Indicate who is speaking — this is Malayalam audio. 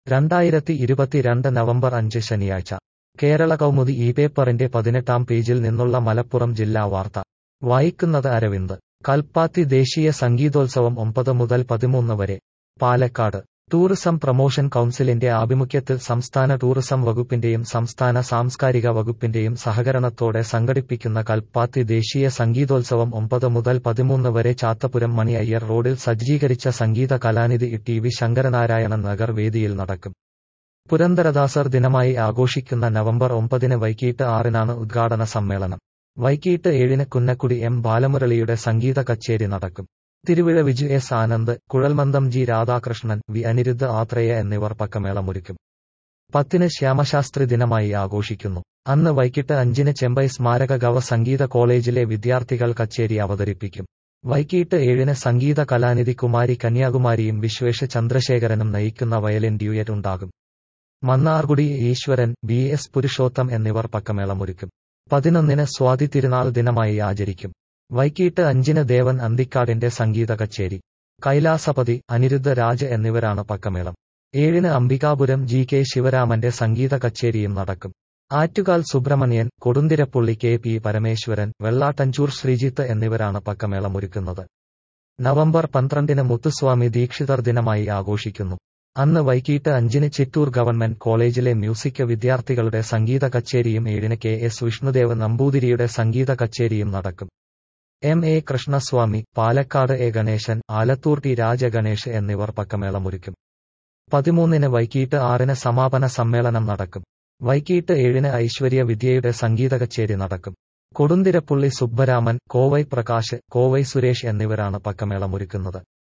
Speaker 1: രണ്ടായിരത്തി ഇരുപത്തിരണ്ട് നവംബർ അഞ്ച് ശനിയാഴ്ച കേരള കൗമുദി ഈ പേപ്പറിന്റെ പതിനെട്ടാം പേജിൽ നിന്നുള്ള മലപ്പുറം ജില്ലാ വാർത്ത വായിക്കുന്നത് അരവിന്ദ് കൽപ്പാത്തി ദേശീയ സംഗീതോത്സവം ഒമ്പത് മുതൽ പതിമൂന്ന് വരെ പാലക്കാട് ടൂറിസം പ്രൊമോഷൻ കൗൺസിലിന്റെ ആഭിമുഖ്യത്തിൽ സംസ്ഥാന ടൂറിസം വകുപ്പിന്റെയും സംസ്ഥാന സാംസ്കാരിക വകുപ്പിന്റെയും സഹകരണത്തോടെ സംഘടിപ്പിക്കുന്ന കൽപ്പാത്തി ദേശീയ സംഗീതോത്സവം ഒമ്പത് മുതൽ പതിമൂന്ന് വരെ ചാത്തപുരം മണി അയ്യർ റോഡിൽ സജ്ജീകരിച്ച സംഗീത കലാനിധി ടി വി ശങ്കരനാരായണൻ നഗർ വേദിയിൽ നടക്കും പുരന്ദരദാസർ ദിനമായി ആഘോഷിക്കുന്ന നവംബർ ഒമ്പതിന് വൈകിട്ട് ആറിനാണ് ഉദ്ഘാടന സമ്മേളനം വൈകിട്ട് ഏഴിന് കുന്നക്കുടി എം ബാലമുരളിയുടെ സംഗീത കച്ചേരി നടക്കും തിരുവിഴ വിജു എസ് ആനന്ദ് കുഴൽമന്ദം ജി രാധാകൃഷ്ണൻ വി അനിരുദ്ധ ആത്രേയ എന്നിവർ പക്കമേളമൊരുക്കും പത്തിന് ശ്യാമശാസ്ത്രി ദിനമായി ആഘോഷിക്കുന്നു അന്ന് വൈകിട്ട് അഞ്ചിന് ചെമ്പൈ സ്മാരക ഗവ സംഗീത കോളേജിലെ വിദ്യാർത്ഥികൾ കച്ചേരി അവതരിപ്പിക്കും വൈകിട്ട് ഏഴിന് സംഗീത കലാനിധി കുമാരി കന്യാകുമാരിയും വിശ്വേഷ ചന്ദ്രശേഖരനും നയിക്കുന്ന വയലിൻ ഡ്യൂയറ്റ് ഉണ്ടാകും മന്നാർകുടി ഈശ്വരൻ ബി എസ് പുരുഷോത്തം എന്നിവർ പക്കമേളമൊരുക്കും പതിനൊന്നിന് സ്വാതി തിരുനാൾ ദിനമായി ആചരിക്കും വൈകിട്ട് അഞ്ചിന് ദേവൻ അന്തിക്കാടിന്റെ സംഗീത കച്ചേരി കൈലാസപതി അനിരുദ്ധ രാജ് എന്നിവരാണ് പക്കമേളം ഏഴിന് അംബികാപുരം ജി കെ ശിവരാമന്റെ സംഗീത കച്ചേരിയും നടക്കും ആറ്റുകാൽ സുബ്രഹ്മണ്യൻ കൊടുന്തിരപ്പുള്ളി കെ പി പരമേശ്വരൻ വെള്ളാട്ടഞ്ചൂർ ശ്രീജിത്ത് എന്നിവരാണ് പക്കമേളമൊരുക്കുന്നത് നവംബർ പന്ത്രണ്ടിന് മുത്തുസ്വാമി ദീക്ഷിതർ ദിനമായി ആഘോഷിക്കുന്നു അന്ന് വൈകിട്ട് അഞ്ചിന് ചിറ്റൂർ ഗവൺമെന്റ് കോളേജിലെ മ്യൂസിക് വിദ്യാർത്ഥികളുടെ സംഗീത കച്ചേരിയും ഏഴിന് കെ എസ് വിഷ്ണുദേവ് നമ്പൂതിരിയുടെ സംഗീത കച്ചേരിയും നടക്കും M A Krishnaswamy Palakkad A Ganesan Alathur T Rajaganesh എന്നിവർ പക്കമേളമൊരുക്കും പതിമൂന്നിന് വൈകിട്ട് ആറിന് സമാപന സമ്മേളനം നടക്കും വൈകിട്ട് ഏഴിന് ഐശ്വര്യ വിദ്യയുടെ സംഗീത കച്ചേരി നടക്കും കൊടുന്തിരപ്പുള്ളി സുബ്ബരാമൻ കോവൈ പ്രകാശ് കോവൈ സുരേഷ് എന്നിവരാണ് പക്കമേളമൊരുക്കുന്നത്